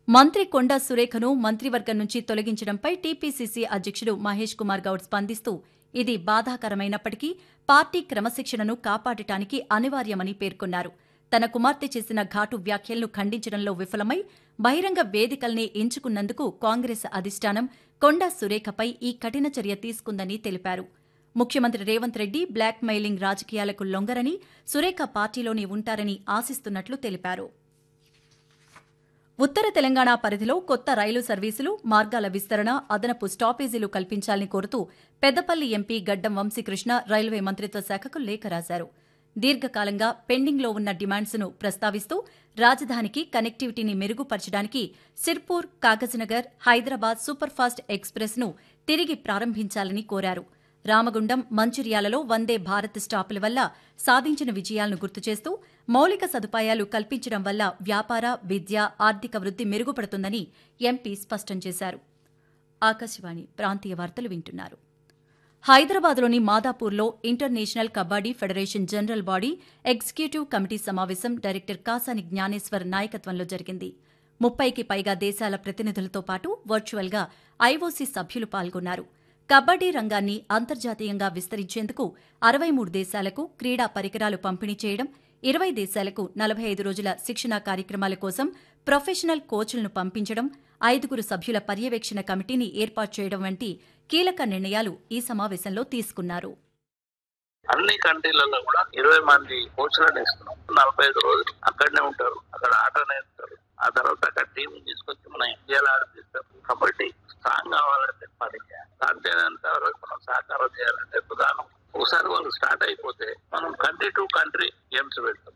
మంత్రి కొండా సురేఖను మంత్రివర్గం నుంచి తొలగించడంపై టీపీసీసీ అధ్యక్షుడు మహేష్ కుమార్ గౌడ్ స్పందిస్తూ ఇది బాధాకరమైనప్పటికీ పార్టీ క్రమశిక్షణను కాపాడటానికి అనివార్యమని పేర్కొన్నారు తన కుమార్తె చేసిన ఘాటు వ్యాఖ్యలను ఖండించడంలో విఫలమై బహిరంగ వేదికల్ని ఎంచుకున్నందుకు కాంగ్రెస్ అధిష్టానం కొండా సురేఖపై ఈ కఠిన చర్య తీసుకుందని తెలిపారు ముఖ్యమంత్రి రేవంత్ రెడ్డి బ్లాక్ మెయిలింగ్ రాజకీయాలకు లొంగరని సురేఖ పార్టీలోనే ఉంటారని ఆశిస్తున్నట్లు తెలిపారు ఉత్తర తెలంగాణ పరిధిలో కొత్త రైలు సర్వీసులు మార్గాల విస్తరణ అదనపు స్టాపేజీలు కల్పించాలని కోరుతూ పెద్దపల్లి ఎంపీ గడ్డం వంశీకృష్ణ రైల్వే మంత్రిత్వ శాఖకు లేఖ రాశారు దీర్ఘకాలంగా పెండింగ్లో ఉన్న డిమాండ్స్ను ప్రస్తావిస్తూ రాజధానికి కనెక్టివిటీని మెరుగుపరచడానికి సిర్పూర్ కాగజ్నగర్ హైదరాబాద్ సూపర్ఫాస్ట్ ఎక్స్ప్రెస్ను తిరిగి ప్రారంభించాలని కోరారు రామగుండం మంచిర్యాలలో వందే భారత్ స్టాపుల వల్ల సాధించిన విజయాలను గుర్తు చేస్తూ మౌలిక సదుపాయాలు కల్పించడం వల్ల వ్యాపార విద్య ఆర్థిక వృద్ధి మెరుగుపడుతుందని ఎంపీ స్పష్టం చేశారు ఆకాశవాణి ప్రాంతీయ వార్తలు వింటున్నారు హైదరాబాద్లోని మాదాపూర్లో international kabaddi federation general body executive committee సమావేశం డైరెక్టర్ కాసాని జ్ఞానేశ్వర్ నాయకత్వంలో జరిగింది ముప్పైకి పైగా దేశాల ప్రతినిధులతో పాటు వర్చువల్గా ఐఓసీ సభ్యులు పాల్గొన్నారు కబడ్డీ రంగాన్ని అంతర్జాతీయంగా విస్తరించేందుకు అరవై మూడు దేశాలకు క్రీడా పరికరాలు పంపిణీ చేయడం ఇరవై దేశాలకు నలభై ఐదు రోజుల శిక్షణా కార్యక్రమాల కోసం ప్రొఫెషనల్ కోచ్లను పంపించడం ఐదుగురు సభ్యుల పర్యవేక్షణ కమిటీని ఏర్పాటు చేయడం వంటి కీలక నిర్ణయాలు ఈ సమావేశంలో తీసుకున్నారు అన్ని కంట్రీలలో కూడా ఇరవై మంది కోచ్లను ఇస్తున్నాం నలభై ఐదు రోజులు అక్కడనే ఉంటారు అక్కడ ఆట నేర్పుతారు ఆ తర్వాత అక్కడ టీం తీసుకొచ్చి మన ఇండియాలో ఆడిపిస్తారు కాబట్టి స్ట్రాంగ్ కావాలంటే పని చేయాలి సాధ్యమైనంత వరకు మనం సహకారం చేయాలంటే ప్రధానం ఒకసారి వాళ్ళు స్టార్ట్ అయిపోతే మనం కంట్రీ టు కంట్రీ గేమ్స్ పెడతాం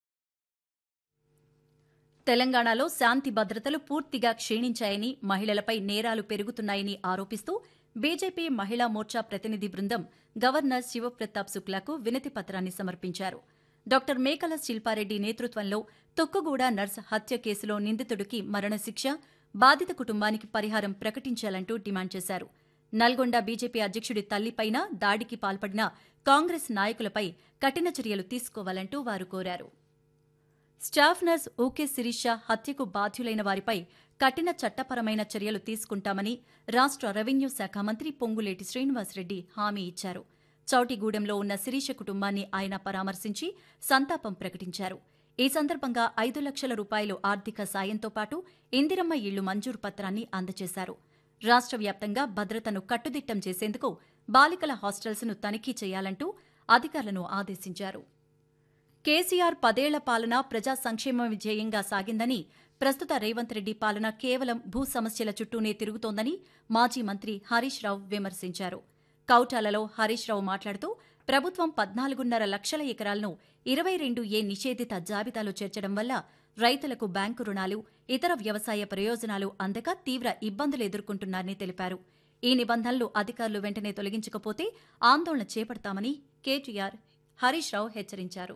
తెలంగాణలో శాంతి భద్రతలు పూర్తిగా క్షీణించాయని మహిళలపై నేరాలు పెరుగుతున్నాయని ఆరోపిస్తూ బీజేపీ మహిళా మోర్చా ప్రతినిధి బృందం గవర్నర్ శివప్రతాప్ శుక్లాకు వినతి పత్రాన్ని సమర్పించారు డాక్టర్ మేకల శిల్పారెడ్డి నేతృత్వంలో తొక్కుగూడ నర్స్ హత్య కేసులో నిందితుడికి మరణశిక్ష బాధిత కుటుంబానికి పరిహారం ప్రకటించాలంటూ డిమాండ్ చేశారు నల్గొండ బీజేపీ అధ్యక్షుడి తల్లిపైన దాడికి పాల్పడిన కాంగ్రెస్ నాయకులపై కఠిన చర్యలు తీసుకోవాలంటూ వారు కోరారు స్టాఫ్ నర్స్ ఊకే శిరీష హత్యకు బాధ్యులైన వారిపై కఠిన చట్టపరమైన చర్యలు తీసుకుంటామని రాష్ట్ర రెవెన్యూ శాఖ మంత్రి పొంగులేటి శ్రీనివాసరెడ్డి హామీ ఇచ్చారు చౌటిగూడెంలో ఉన్న శిరీష కుటుంబాన్ని ఆయన పరామర్శించి సంతాపం ప్రకటించారు ఈ సందర్భంగా ఐదు లక్షల రూపాయలు ఆర్థిక సాయంతో పాటు ఇందిరమ్మ ఇళ్లు మంజూరు పత్రాన్ని అందజేశారు రాష్ట్ర వ్యాప్తంగా భద్రతను కట్టుదిట్టం చేసేందుకు బాలికల హాస్టల్స్ను తనిఖీ చేయాలంటూ అధికారులను ఆదేశించారు కేసీఆర్ పదేళ్ల పాలన ప్రజా సంక్షేమ ధ్యేయంగా సాగిందని ప్రస్తుత రేవంత్ రెడ్డి పాలన కేవలం భూ సమస్యల చుట్టూనే తిరుగుతోందని మాజీ మంత్రి హరీష్ రావు విమర్శించారు కౌటాలలో హరీష్ రావు మాట్లాడుతూ ప్రభుత్వం పద్నాలుగున్నర లక్షల ఎకరాలను ఇరవై రెండు ఏ నిషేధిత జాబితాలో చేర్చడం వల్ల రైతులకు బ్యాంకు రుణాలు ఇతర వ్యవసాయ ప్రయోజనాలు అందక తీవ్ర ఇబ్బందులు ఎదుర్కొంటున్నారని తెలిపారు ఈ నిబంధనలు అధికారులు వెంటనే తొలగించకపోతే ఆందోళన చేపడతామని కేటీఆర్ హరీష్ రావు హెచ్చరించారు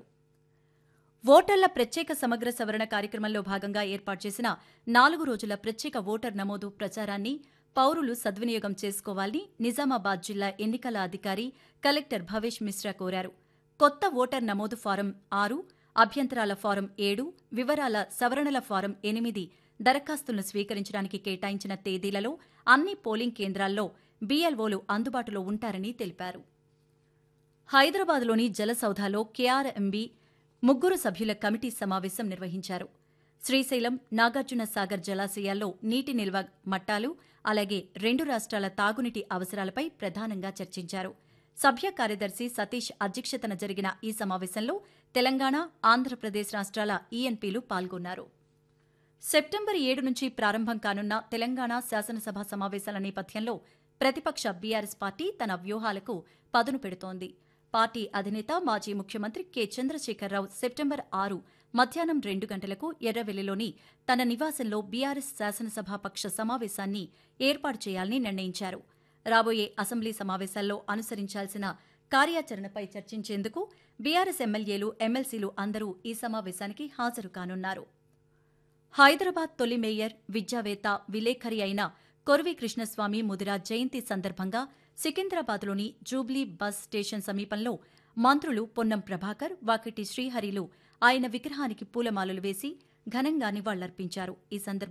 ఓటర్ల ప్రత్యేక సమగ్ర సవరణ కార్యక్రమంలో భాగంగా ఏర్పాటు చేసిన నాలుగు రోజుల ప్రత్యేక ఓటర్ నమోదు ప్రచారాన్ని పౌరులు సద్వినియోగం చేసుకోవాలని నిజామాబాద్ జిల్లా ఎన్నికల అధికారి కలెక్టర్ భవేష్ మిశ్రా కోరారు కొత్త ఓటర్ నమోదు ఫారం ఆరు అభ్యంతరాల ఫారం ఏడు వివరాల సవరణల ఫారం ఎనిమిది దరఖాస్తులను స్వీకరించడానికి కేటాయించిన తేదీలలో అన్ని పోలింగ్ కేంద్రాల్లో బీఎల్ఓలు అందుబాటులో ఉంటారని తెలిపారు హైదరాబాద్లోని జలసౌధాలో కేఆర్ఎంబీ ముగ్గురు సభ్యుల కమిటీ సమావేశం నిర్వహించారు శ్రీశైలం నాగార్జున సాగర్ జలాశయాల్లో నీటి నిల్వ మట్టాలు అలాగే రెండు రాష్ట్రాల తాగునీటి అవసరాలపై ప్రధానంగా చర్చించారు సభ్య కార్యదర్శి సతీష్ అధ్యక్షతన జరిగిన ఈ సమావేశంలో తెలంగాణ ఆంధ్రప్రదేశ్ రాష్ట్రాల ఈఎన్పీలు పాల్గొన్నారు సెప్టెంబర్ ఏడు నుంచి ప్రారంభం కానున్న తెలంగాణ శాసనసభ సమావేశాల నేపథ్యంలో ప్రతిపక్ష బీఆర్ఎస్ పార్టీ తన వ్యూహాలకు పదును పెడుతోంది పార్టీ అధినేత మాజీ ముఖ్యమంత్రి కె చంద్రశేఖరరావు సెప్టెంబర్ ఆరు మధ్యాహ్నం రెండు గంటలకు ఎర్రవెల్లిలోని తన నివాసంలో బీఆర్ఎస్ శాసనసభాపక్ష సమావేశాన్ని ఏర్పాటు చేయాలని నిర్ణయించారు రాబోయే అసెంబ్లీ సమావేశాల్లో అనుసరించాల్సిన కార్యాచరణపై చర్చించేందుకు బీఆర్ఎస్ ఎమ్మెల్యేలు ఎమ్మెల్సీలు అందరూ ఈ సమావేశానికి హాజరు కానున్నారు హైదరాబాద్ తొలి మేయర్ విద్యావేత్త విలేఖరి అయిన కొరవి కృష్ణస్వామి ముదిరా జయంతి సందర్భంగా సికింద్రాబాద్లోని జూబ్లీ బస్ స్టేషన్ సమీపంలో మంత్రులు పొన్నం ప్రభాకర్ వాకిటి శ్రీహరిలు ఆయన విగ్రహానికి పూలమాలలు వేసి ఘనంగా నివాళులర్పించారు ఈ సందర్భంగా